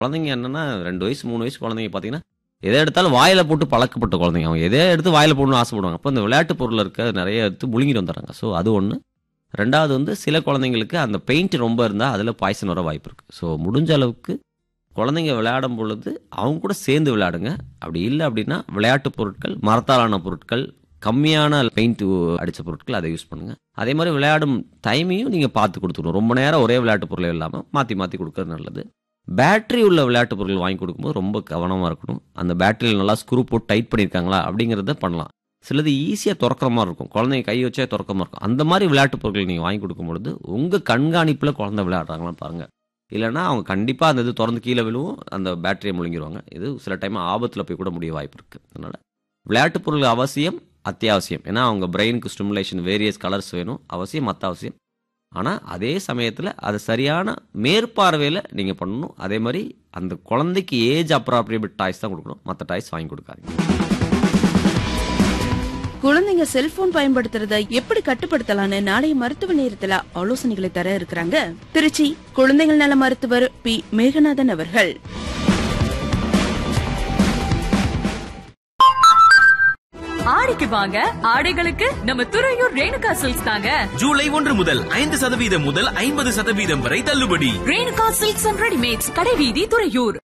குழந்தைங்க என்னன்னா ரெண்டு வயசு மூணு வயசு குழந்தைங்க பார்த்தீங்கன்னா எதை எடுத்தாலும் வாயில போட்டு பழக்கப்பட்ட குழந்தைங்க அவங்க எதை எடுத்து வாயில போடணும்னு ஆசைப்படுவாங்க அப்போ இந்த விளையாட்டு பொருள் இருக்க நிறைய எடுத்து முழுங்கிட்டு வந்துடுறாங்க ஸோ அது ஒன்று ரெண்டாவது வந்து சில குழந்தைங்களுக்கு அந்த பெயிண்ட் ரொம்ப இருந்தால் அதில் பாய்சன் வர வாய்ப்பு இருக்குது ஸோ முடிஞ்ச அளவுக்கு குழந்தைங்க விளையாடும் பொழுது அவங்க கூட சேர்ந்து விளையாடுங்க அப்படி இல்லை அப்படின்னா விளையாட்டு பொருட்கள் மரத்தாலான பொருட்கள் கம்மியான பெயிண்ட் அடித்த பொருட்கள் அதை யூஸ் பண்ணுங்க அதே மாதிரி விளையாடும் டைமையும் நீங்கள் பார்த்து கொடுத்துக்கணும் ரொம்ப நேரம் ஒரே விளையாட்டு பொருள் இல்லாமல் மாற்றி மாற்றி கொடுக்கறது நல்லது பேட்டரி உள்ள விளையாட்டு பொருட்கள் வாங்கி கொடுக்கும்போது ரொம்ப கவனமாக இருக்கணும் அந்த பேட்டரியில் நல்லா ஸ்க்ரூ போட்டு டைட் பண்ணியிருக்காங்களா அப்படிங்கிறத பண்ணலாம் சிலது ஈஸியாக திறக்கிற மாதிரி இருக்கும் குழந்தைங்க கை வச்சே திறக்கிற மாதிரி இருக்கும் அந்த மாதிரி விளையாட்டு பொருட்கள் நீங்கள் வாங்கி கொடுக்கும்பொழுது உங்கள் கண்காணிப்பில் குழந்தை விளையாடுறாங்களான்னு பாருங்கள் இல்லைன்னா அவங்க கண்டிப்பாக அந்த இது திறந்து கீழே விழுவும் அந்த பேட்டரியை முழுங்கிடுவாங்க இது சில டைம் ஆபத்தில் போய் கூட முடிய வாய்ப்பு இருக்குது அதனால் விளையாட்டு பொருள் அவசியம் அத்தியாவசியம் ஏன்னா அவங்க பிரெயினுக்கு ஸ்டிமுலேஷன் வேரியஸ் கலர்ஸ் வேணும் அவசியம் அத்தாவசியம் ஆனால் அதே சமயத்தில் அது சரியான மேற்பார்வையில் நீங்கள் பண்ணணும் அதே மாதிரி அந்த குழந்தைக்கு ஏஜ் அப்ராப்ரியேட் டாய்ஸ் தான் கொடுக்கணும் மற்ற டாய்ஸ் வாங்கி கொடுக்காதீங்க குழந்தைங்க செல்போன் பயன்படுத்துறத எப்படி கட்டுப்படுத்தலாம்னு நாளைய மருத்துவ நேரத்துல ஆலோசனைகளை தர இருக்கிறாங்க திருச்சி குழந்தைகள் நல மருத்துவர் பி மேகநாதன் அவர்கள் ஆடிக்கு வாங்க ஆடைகளுக்கு நம்ம துறையூர் ரேணுகா சில்க்ஸ் தாங்க ஜூலை ஒன்று முதல் ஐந்து சதவீதம் முதல் ஐம்பது சதவீதம் வரை தள்ளுபடி ரேணுகா சில்க்ஸ் அண்ட் ரெடிமேட்ஸ் கடைவீதி துறையூர்